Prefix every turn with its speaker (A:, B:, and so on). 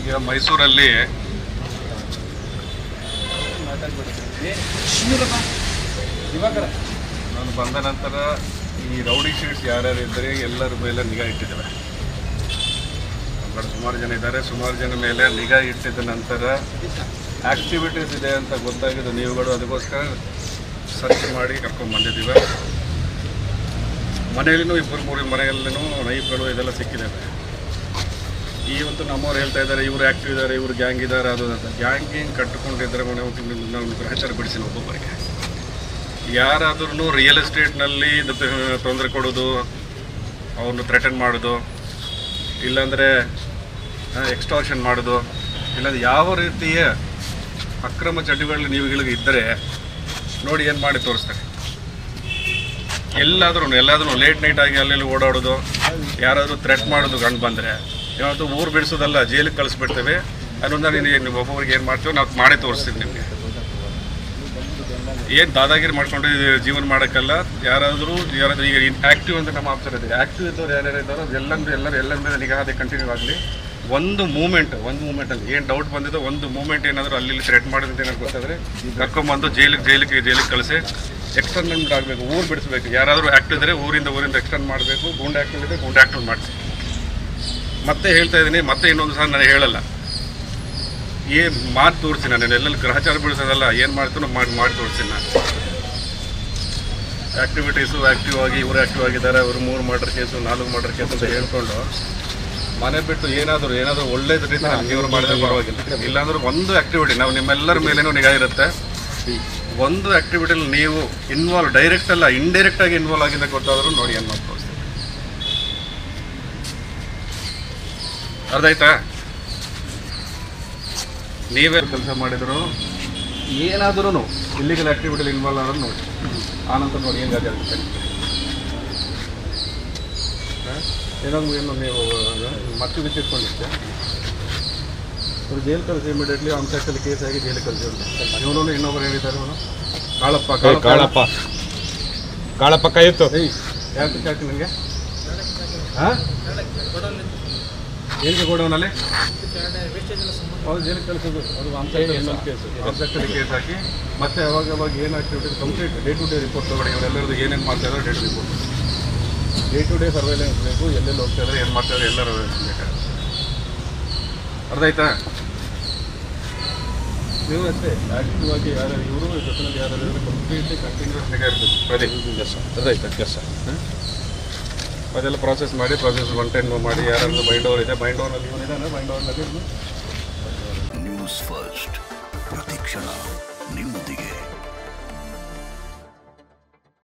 A: ಈಗ ಮೈಸೂರಲ್ಲಿ ನಾನು ಬಂದ ನಂತರ ಈ ರೌಡಿ ಶೀಟ್ಸ್ ಯಾರ್ಯಾರು ಇದ್ದರೆ ಎಲ್ಲರ ಮೇಲೆ ನಿಗಾ ಇಟ್ಟಿದ್ದೇವೆ ನಮ್ಮ ಕಡೆ ಸುಮಾರು ಜನ ಇದ್ದಾರೆ ಸುಮಾರು ಜನ ಮೇಲೆ ನಿಗಾ ಇಟ್ಟಿದ್ದ ನಂತರ ಆಕ್ಟಿವಿಟೀಸ್ ಇದೆ ಅಂತ ಗೊತ್ತಾಗಿದ್ದು ನೀವುಗಳು ಅದಕ್ಕೋಸ್ಕರ ಸರ್ಚ್ ಮಾಡಿ ಕರ್ಕೊಂಡು ಬಂದಿದ್ದೀವಿ ಮನೆಯಲ್ಲಿನೂ ಇಬ್ಬರು ಮೂರು ಮನೆಯಲ್ಲಿನೂ ನೈಫ್ಗಳು ಇದೆಲ್ಲ ಸಿಕ್ಕಿದ್ದಾವೆ ಇವತ್ತು ನಮ್ಮವ್ರು ಹೇಳ್ತಾ ಇದ್ದಾರೆ ಇವರು ಆ್ಯಕ್ಟಿವ್ ಇದ್ದಾರೆ ಇವರು ಗ್ಯಾಂಗ್ ಇದ್ದಾರೆ ಅದು ಅಂತ ಗ್ಯಾಂಗಿಂಗ್ ಕಟ್ಟಿಕೊಂಡಿದ್ದರೆ ಮನೆ ನಾವು ಗ್ರಹಚಾರ ಬಿಡಿಸಿನ ಒಬ್ಬೊಬ್ಬರಿಗೆ ಯಾರಾದ್ರೂ ರಿಯಲ್ ಎಸ್ಟೇಟ್ನಲ್ಲಿ ತೊಂದರೆ ಕೊಡೋದು ಅವ್ರನ್ನ ಥ್ರೆಟನ್ ಮಾಡೋದು ಇಲ್ಲಾಂದರೆ ಎಕ್ಸ್ಟಾರ್ಷನ್ ಮಾಡೋದು ಇಲ್ಲಾಂದ್ರೆ ಯಾವ ರೀತಿಯ ಅಕ್ರಮ ಚಟುವಟಿಕೆ ನೀವುಗಳಿಗೆ ಇದ್ದರೆ ನೋಡಿ ಏನು ಮಾಡಿ ತೋರಿಸ್ತಾರೆ ಎಲ್ಲಾದ್ರೂ ಎಲ್ಲಾದ್ರೂ ಲೇಟ್ ನೈಟ್ ಆಗಿ ಅಲ್ಲೆಲ್ಲಿ ಓಡಾಡೋದು ಯಾರಾದರೂ ಥ್ರೆಟ್ ಮಾಡೋದು ಕಂಡು ಬಂದರೆ ಇವತ್ತು ಊರು ಬಿಡಿಸೋದಲ್ಲ ಜೈಲಿಗೆ ಕಳಿಸ್ಬಿಡ್ತೇವೆ ಅದರಿಂದ ನೀನು ಒಬ್ಬೊಬ್ರಿಗೆ ಏನು ಮಾಡ್ತೀವೋ ನಾವು ಮಾಡೇ ತೋರಿಸ್ತೀವಿ ನಿಮಗೆ ಏನು ದಾದಾಗಿರಿ ಮಾಡ್ಕೊಂಡು ಜೀವನ ಮಾಡೋಕ್ಕಲ್ಲ ಯಾರಾದರೂ ಯಾರಾದರೂ ಈಗ ಆ್ಯಕ್ಟಿವ್ ಅಂತ ನಮ್ಮ ಆಫೀಸರ್ ಇದೆ ಆ್ಯಕ್ಟಿವ್ ಇದ್ದವ್ರು ಯಾರ್ಯಾರು ಇದ್ದಾರೋ ಎಲ್ಲಂದ್ರೆ ಎಲ್ಲರೂ ಎಲ್ಲರ ಮೇಲೆ ನಿಗಾ ಅದೇ ಕಂಟಿನ್ಯೂ ಆಗಲಿ ಒಂದು ಮೂಮೆಂಟ್ ಒಂದು ಮೂಮೆಂಟಲ್ಲಿ ಏನು ಡೌಟ್ ಬಂದಿದೆ ಒಂದು ಮೂಮೆಂಟ್ ಏನಾದರೂ ಅಲ್ಲಿ ಇಲ್ಲಿ ಥ್ರೆಟ್ ಮಾಡಿದಂತ ಏನಾದ್ರು ಗೊತ್ತಾದರೆ ಕರ್ಕೊಂಬಂದು ಜೈಲಿಗೆ ಜೈಲಿಗೆ ಜೈಲಿಗೆ ಕಳಿಸಿ ಎಕ್ಸ್ಟರ್ನಲ್ ಆಗಬೇಕು ಊರು ಬಿಡಿಸ್ಬೇಕು ಯಾರಾದರೂ ಆ್ಯಕ್ಟಿವ್ ಇದ್ದರೆ ಊರಿಂದ ಊರಿಂದ ಎಕ್ಸ್ಟರ್ನ್ ಮಾಡಬೇಕು ಗೂಂಡ್ ಆ್ಯಕ್ಟಿವ್ ಇದೆ ಗೂಂಡ್ ಆ್ಯಕ್ಟಿವ್ ಮಾಡಿಸಿ ಮತ್ತೆ ಹೇಳ್ತಾ ಇದ್ದೀನಿ ಮತ್ತೆ ಇನ್ನೊಂದು ಸಹ ನಾನು ಹೇಳಲ್ಲ ಏನು ಮಾಡಿ ತೋರಿಸ್ತೀನಿ ನಾನು ಎಲ್ಲೆಲ್ಲಿ ಗ್ರಹಚಾರ ಬೀಳಿಸೋದಲ್ಲ ಏನು ಮಾಡ್ತೀನೋ ಮಾಡಿ ಮಾಡಿ ತೋರಿಸ್ತೀನಿ ನಾನು ಆ್ಯಕ್ಟಿವಿಟೀಸು ಆ್ಯಕ್ಟಿವ್ ಆಗಿ ಇವರು ಆ್ಯಕ್ಟಿವ್ ಆಗಿದ್ದಾರೆ ಅವರು ಮೂರು ಮರ್ಡರ್ ಕೇಸು ನಾಲ್ಕು ಮರ್ಡರ್ ಕೇಸು ಅಂತ ಹೇಳ್ಕೊಂಡು ಮನೆ ಬಿಟ್ಟು ಏನಾದರೂ ಏನಾದರೂ ಒಳ್ಳೇದು ರೀತಿ ಇವರು ಮಾಡಿದ್ರೆ ಪರವಾಗಿಲ್ಲ ಇಲ್ಲಾಂದ್ರೆ ಒಂದು ಆ್ಯಕ್ಟಿವಿಟಿ ನಾವು ನಿಮ್ಮೆಲ್ಲರ ಮೇಲೇನೂ ನಿಗಾ ಇರುತ್ತೆ ಒಂದು ಆ್ಯಕ್ಟಿವಿಟಿಲಿ ನೀವು ಇನ್ವಾಲ್ವ್ ಡೈರೆಕ್ಟ್ ಅಲ್ಲ ಇಂಡೈರೆಕ್ಟ್ ಆಗಿ ಇನ್ವಾಲ್ವ್ ಆಗಿದೆ ಗೊತ್ತಾದರೂ ನೋಡಿ ಏನು ಮಾಡಿ ತೋರಿಸ್ತೀನಿ ಅರ್ಥ ಆಯ್ತಾ ನೀವೇ ಕೆಲಸ ಮಾಡಿದ್ರು ಏನಾದ್ರೂ ಇಲ್ಲಿಗಲ್ ಆಕ್ಟಿವಿಟಿಲಿ ಇನ್ವಾಲ್ವ್ ಆದ್ರೂ ನೋಡಿ ಆನಂತರ ನೋಡಿ ಏನು ಆಗುತ್ತೆ ಏನೊಂದು ಏನು ನೀವು ಮತ್ತೆ ಬಿಚ್ಚಿಟ್ಕೊಂಡಿದ್ದೆ ಅವ್ರು ಜೈಲು ಕಳಿಸಿ ಇಮಿಡಿಯೇಟ್ಲಿ ಅವ್ನ ಸೆಕ್ಷಲ್ಲಿ ಕೇಸ್ ಆಗಿ ಜೈಲಿಗೆ ಕಳಿಸಿ ಇವನು ಇನ್ನೊಬ್ಬರು ಹೇಳಿದ್ದಾರೆ ಅವನು ಕಾಳಪ್ಪ ಕಾಳಪ್ಪ
B: ಕಾಳಪ್ಪ ಕಾಳಪ್ಪ ಕೈ ಎತ್ತು
A: ಏಯ್ ಯಾಕೆ ಯಾಕೆ ನನಗೆ ಹಾಂ ಏನಿಗೆ ಗೋಡೌನಲ್ಲಿ ಅವ್ರು ಜೈಲಿಗೆ ಕಳಿಸೋದು ಅದು ಆನ್ಸೈಡ್ ಇನ್ನೊಂದು ಕೇಸು ಆಬ್ಜೆಕ್ಟಲ್ಲಿ ಕೇಸ್ ಹಾಕಿ ಮತ್ತೆ ಅವಾಗ ಅವಾಗ ಏನು activities complete day to day report ತಗೊಳ್ಳಿ ಇವರೆಲ್ಲರದು ಏನೇನು ಮಾಡ್ತಾ ಇದ್ದಾರೆ day to report day to day surveillance ಬೇಕು ಎಲ್ಲೆಲ್ಲಿ ಹೋಗ್ತಾ ಇದ್ದಾರೆ ಏನು ಮಾಡ್ತಾ ಇದ್ದಾರೆ ಎಲ್ಲರೂ ಬೇಕಾಗುತ್ತೆ ಅರ್ಥ ಆಯ್ತಾ ನೀವು ಅಷ್ಟೇ ಆಕ್ಟಿವ್ ಆಗಿ ಯಾರು ಇವರು ಜೊತೆಯಲ್ಲಿ ಯಾರು ಕಂಪ್ಲೀಟ್ಲಿ ಕಂಟಿನ್ಯೂಸ್ ನಿಗಾ ಇರ್ಬೇಕು ಪ್ರದೀಪ್ ಅರ್ಥ ಆಯ್ತಾ
B: ಎಸ್ ಸರ್
A: ಅದೆಲ್ಲ ಪ್ರಾಸೆಸ್ ಮಾಡಿ ಪ್ರಾಸೆಸ್ ಒನ್ ಟೈಮ್ ಮಾಡಿ ಯಾರಾದ್ರೂ ಬೈಂಡ್ ಓವರ್ ಇದೆ ಬೈಂಡ್ ಓವರ್ನಲ್ಲಿ ಇವನಿದ್ದಾನೆ ಬೈಂಡ್ ಓವರ್ನಲ್ಲಿ
C: ನ್ಯೂಸ್ ಫಸ್ಟ್ ಪ್ರತಿಕ್ಷಣ ನಿಮ್ಮೊಂದಿಗೆ